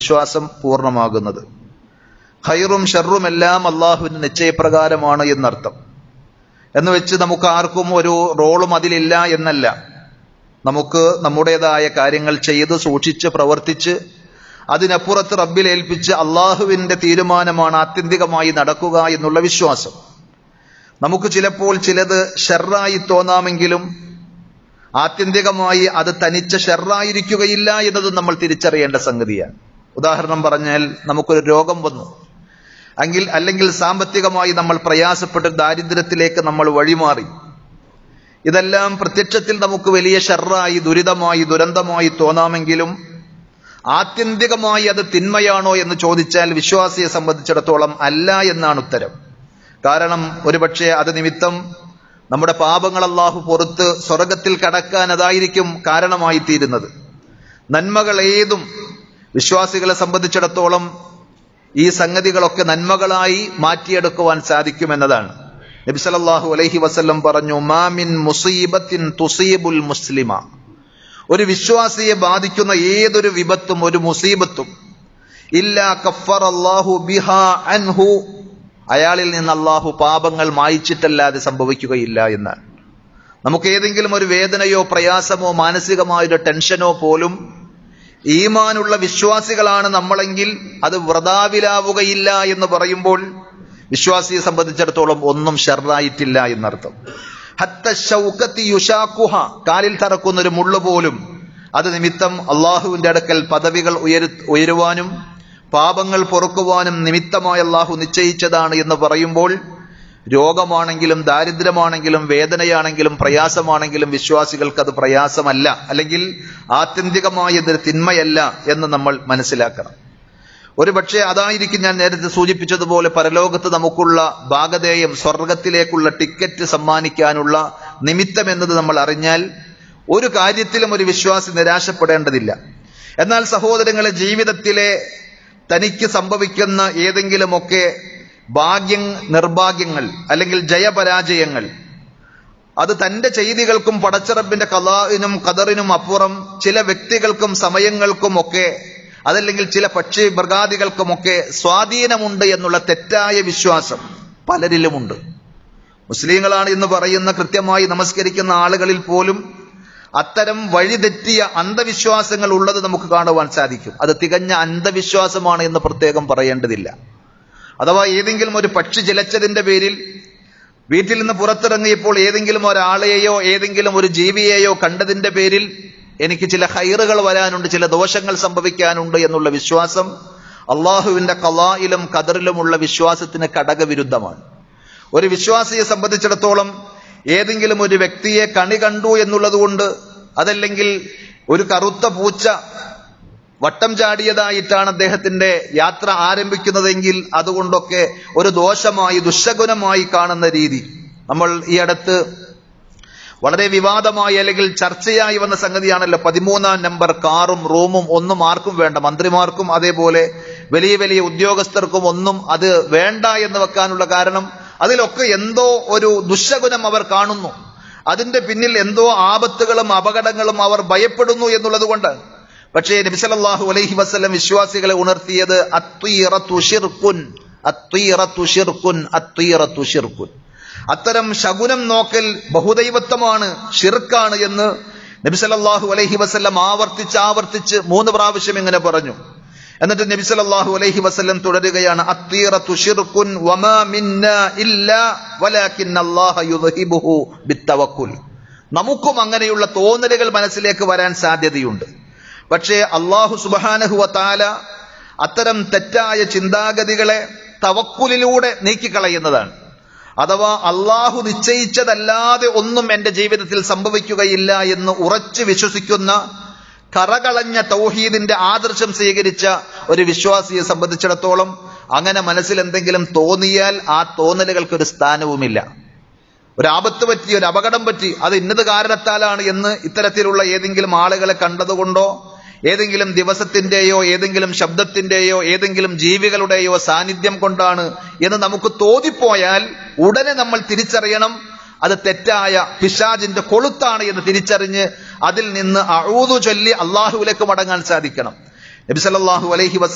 വിശ്വാസം പൂർണ്ണമാകുന്നത് ഖൈറും ഷെറും എല്ലാം അള്ളാഹുവിന്റെ നിശ്ചയപ്രകാരമാണ് എന്നർത്ഥം എന്ന് വെച്ച് നമുക്ക് ആർക്കും ഒരു റോളും അതിലില്ല എന്നല്ല നമുക്ക് നമ്മുടേതായ കാര്യങ്ങൾ ചെയ്ത് സൂക്ഷിച്ച് പ്രവർത്തിച്ച് അതിനപ്പുറത്ത് റബ്ബിൽ ഏൽപ്പിച്ച് അള്ളാഹുവിന്റെ തീരുമാനമാണ് ആത്യന്തികമായി നടക്കുക എന്നുള്ള വിശ്വാസം നമുക്ക് ചിലപ്പോൾ ചിലത് ഷെറായി തോന്നാമെങ്കിലും ആത്യന്തികമായി അത് തനിച്ച ഷെറായിരിക്കുകയില്ല എന്നതും നമ്മൾ തിരിച്ചറിയേണ്ട സംഗതിയാണ് ഉദാഹരണം പറഞ്ഞാൽ നമുക്കൊരു രോഗം വന്നു എങ്കിൽ അല്ലെങ്കിൽ സാമ്പത്തികമായി നമ്മൾ പ്രയാസപ്പെട്ട് ദാരിദ്ര്യത്തിലേക്ക് നമ്മൾ വഴിമാറി ഇതെല്ലാം പ്രത്യക്ഷത്തിൽ നമുക്ക് വലിയ ഷെറായി ദുരിതമായി ദുരന്തമായി തോന്നാമെങ്കിലും ആത്യന്തികമായി അത് തിന്മയാണോ എന്ന് ചോദിച്ചാൽ വിശ്വാസിയെ സംബന്ധിച്ചിടത്തോളം അല്ല എന്നാണ് ഉത്തരം കാരണം ഒരുപക്ഷെ അത് നിമിത്തം നമ്മുടെ പാപങ്ങൾ അള്ളാഹു പുറത്ത് സ്വർഗത്തിൽ കടക്കാൻ അതായിരിക്കും കാരണമായി തീരുന്നത് നന്മകൾ ഏതും വിശ്വാസികളെ സംബന്ധിച്ചിടത്തോളം ഈ സംഗതികളൊക്കെ നന്മകളായി മാറ്റിയെടുക്കുവാൻ സാധിക്കുമെന്നതാണ് നബി സല്ലല്ലാഹു അലൈഹി വസല്ലം പറഞ്ഞു മാമിൻ മുസീബത്തിൻ തുസീബുൽ മുസ്ലിമ ഒരു വിശ്വാസിയെ ബാധിക്കുന്ന ഏതൊരു വിപത്തും ഒരു മുസീബത്തും ഇല്ല കഫർ അള്ളാഹു ബിഹാ അൻഹു അയാളിൽ നിന്ന് അള്ളാഹു പാപങ്ങൾ മായിച്ചിട്ടല്ലാതെ സംഭവിക്കുകയില്ല എന്നാണ് നമുക്ക് ഏതെങ്കിലും ഒരു വേദനയോ പ്രയാസമോ മാനസികമായൊരു ടെൻഷനോ പോലും ഈമാനുള്ള വിശ്വാസികളാണ് നമ്മളെങ്കിൽ അത് വ്രതാവിലാവുകയില്ല എന്ന് പറയുമ്പോൾ വിശ്വാസിയെ സംബന്ധിച്ചിടത്തോളം ഒന്നും ഷെറായിട്ടില്ല എന്നർത്ഥം ഹത്ത ഷൗക്കത്തി യുഷാക്കുഹ കാലിൽ തറക്കുന്ന ഒരു മുള്ളു പോലും അത് നിമിത്തം അള്ളാഹുവിന്റെ അടുക്കൽ പദവികൾ ഉയരു ഉയരുവാനും പാപങ്ങൾ പൊറുക്കുവാനും നിമിത്തമായി അള്ളാഹു നിശ്ചയിച്ചതാണ് എന്ന് പറയുമ്പോൾ രോഗമാണെങ്കിലും ദാരിദ്ര്യമാണെങ്കിലും വേദനയാണെങ്കിലും പ്രയാസമാണെങ്കിലും വിശ്വാസികൾക്ക് അത് പ്രയാസമല്ല അല്ലെങ്കിൽ ആത്യന്തികമായ ഇതൊരു തിന്മയല്ല എന്ന് നമ്മൾ മനസ്സിലാക്കണം ഒരു പക്ഷേ അതായിരിക്കും ഞാൻ നേരത്തെ സൂചിപ്പിച്ചതുപോലെ പരലോകത്ത് നമുക്കുള്ള ഭാഗധേയം സ്വർഗത്തിലേക്കുള്ള ടിക്കറ്റ് സമ്മാനിക്കാനുള്ള നിമിത്തം എന്നത് നമ്മൾ അറിഞ്ഞാൽ ഒരു കാര്യത്തിലും ഒരു വിശ്വാസി നിരാശപ്പെടേണ്ടതില്ല എന്നാൽ സഹോദരങ്ങളെ ജീവിതത്തിലെ തനിക്ക് സംഭവിക്കുന്ന ഏതെങ്കിലുമൊക്കെ ഭാഗ്യ നിർഭാഗ്യങ്ങൾ അല്ലെങ്കിൽ ജയപരാജയങ്ങൾ അത് തന്റെ ചെയ്തികൾക്കും പടച്ചറബിന്റെ കലാവിനും കതറിനും അപ്പുറം ചില വ്യക്തികൾക്കും സമയങ്ങൾക്കും ഒക്കെ അതല്ലെങ്കിൽ ചില പക്ഷി മൃഗാദികൾക്കുമൊക്കെ സ്വാധീനമുണ്ട് എന്നുള്ള തെറ്റായ വിശ്വാസം പലരിലുമുണ്ട് മുസ്ലിങ്ങളാണ് എന്ന് പറയുന്ന കൃത്യമായി നമസ്കരിക്കുന്ന ആളുകളിൽ പോലും അത്തരം വഴിതെറ്റിയ അന്ധവിശ്വാസങ്ങൾ ഉള്ളത് നമുക്ക് കാണുവാൻ സാധിക്കും അത് തികഞ്ഞ അന്ധവിശ്വാസമാണ് എന്ന് പ്രത്യേകം പറയേണ്ടതില്ല അഥവാ ഏതെങ്കിലും ഒരു പക്ഷി ചിലച്ചതിന്റെ പേരിൽ വീട്ടിൽ നിന്ന് പുറത്തിറങ്ങിയപ്പോൾ ഏതെങ്കിലും ഒരാളെയോ ഏതെങ്കിലും ഒരു ജീവിയെയോ കണ്ടതിന്റെ പേരിൽ എനിക്ക് ചില ഹൈറുകൾ വരാനുണ്ട് ചില ദോഷങ്ങൾ സംഭവിക്കാനുണ്ട് എന്നുള്ള വിശ്വാസം അള്ളാഹുവിന്റെ കലായിലും കദറിലുമുള്ള വിശ്വാസത്തിന് കടകവിരുദ്ധമാണ് ഒരു വിശ്വാസിയെ സംബന്ധിച്ചിടത്തോളം ഏതെങ്കിലും ഒരു വ്യക്തിയെ കണി കണ്ടു എന്നുള്ളത് കൊണ്ട് അതല്ലെങ്കിൽ ഒരു കറുത്ത പൂച്ച വട്ടം ചാടിയതായിട്ടാണ് അദ്ദേഹത്തിന്റെ യാത്ര ആരംഭിക്കുന്നതെങ്കിൽ അതുകൊണ്ടൊക്കെ ഒരു ദോഷമായി ദുശഗുണമായി കാണുന്ന രീതി നമ്മൾ ഈ അടുത്ത് വളരെ വിവാദമായി അല്ലെങ്കിൽ ചർച്ചയായി വന്ന സംഗതിയാണല്ലോ പതിമൂന്നാം നമ്പർ കാറും റൂമും ഒന്നും ആർക്കും വേണ്ട മന്ത്രിമാർക്കും അതേപോലെ വലിയ വലിയ ഉദ്യോഗസ്ഥർക്കും ഒന്നും അത് വേണ്ട എന്ന് വെക്കാനുള്ള കാരണം അതിലൊക്കെ എന്തോ ഒരു ദുശഗുണം അവർ കാണുന്നു അതിന്റെ പിന്നിൽ എന്തോ ആപത്തുകളും അപകടങ്ങളും അവർ ഭയപ്പെടുന്നു എന്നുള്ളത് കൊണ്ടാണ് പക്ഷേ നബിസലല്ലാഹു അലൈഹി വസ്ലം വിശ്വാസികളെ ഉണർത്തിയത് അത്വീറത്തു ഷിർക്കുൻ അത്വീറത്തു ഷിർക്കുൻ അത്വീറത്തു ഷിർക്കുൻ അത്തരം ശകുനം നോക്കൽ ബഹുദൈവത്വമാണ് ഷിർക്കാണ് എന്ന് നബിസലല്ലാഹു അലൈഹി വസ്ല്ലം ആവർത്തിച്ച് ആവർത്തിച്ച് മൂന്ന് പ്രാവശ്യം ഇങ്ങനെ പറഞ്ഞു എന്നിട്ട് നബി സല്ലല്ലാഹു അലൈഹി വസല്ലം തുടരുകയാണ് അത്തീറത്തു ഷിർക്കുൻ വമാ മിന്നാ ഇല്ലാ വലാകിൻ അല്ലാഹ യുദ്ഹിബുഹു ബിത്തവക്കുൽ നമുക്കും അങ്ങനെയുള്ള തോന്നലുകൾ മനസ്സിലേക്ക് വരാൻ സാധ്യതയുണ്ട് പക്ഷേ അള്ളാഹു സുബ്ഹാനഹു വതആല അത്തരം തെറ്റായ ചിന്താഗതികളെ തവക്കുലിലൂടെ നീക്കിക്കളയുന്നതാണ് അഥവാ അള്ളാഹു നിശ്ചയിച്ചതല്ലാതെ ഒന്നും എന്റെ ജീവിതത്തിൽ സംഭവിക്കുകയില്ല എന്ന് ഉറച്ചു വിശ്വസിക്കുന്ന കറകളഞ്ഞ തൗഹീദിന്റെ ആദർശം സ്വീകരിച്ച ഒരു വിശ്വാസിയെ സംബന്ധിച്ചിടത്തോളം അങ്ങനെ മനസ്സിൽ എന്തെങ്കിലും തോന്നിയാൽ ആ തോന്നലുകൾക്ക് ഒരു സ്ഥാനവുമില്ല ഒരു ആപത്ത് പറ്റി ഒരു അപകടം പറ്റി അത് ഇന്നത് കാരണത്താലാണ് എന്ന് ഇത്തരത്തിലുള്ള ഏതെങ്കിലും ആളുകളെ കണ്ടതുകൊണ്ടോ ഏതെങ്കിലും ദിവസത്തിന്റെയോ ഏതെങ്കിലും ശബ്ദത്തിന്റെയോ ഏതെങ്കിലും ജീവികളുടെയോ സാന്നിധ്യം കൊണ്ടാണ് എന്ന് നമുക്ക് തോന്നിപ്പോയാൽ ഉടനെ നമ്മൾ തിരിച്ചറിയണം അത് തെറ്റായ പിശാജിന്റെ കൊളുത്താണ് എന്ന് തിരിച്ചറിഞ്ഞ് അതിൽ നിന്ന് അഴൂതു ചൊല്ലി അള്ളാഹുവിലേക്ക് മടങ്ങാൻ സാധിക്കണം നബി സല്ലല്ലാഹു അലൈഹി വസല്ലം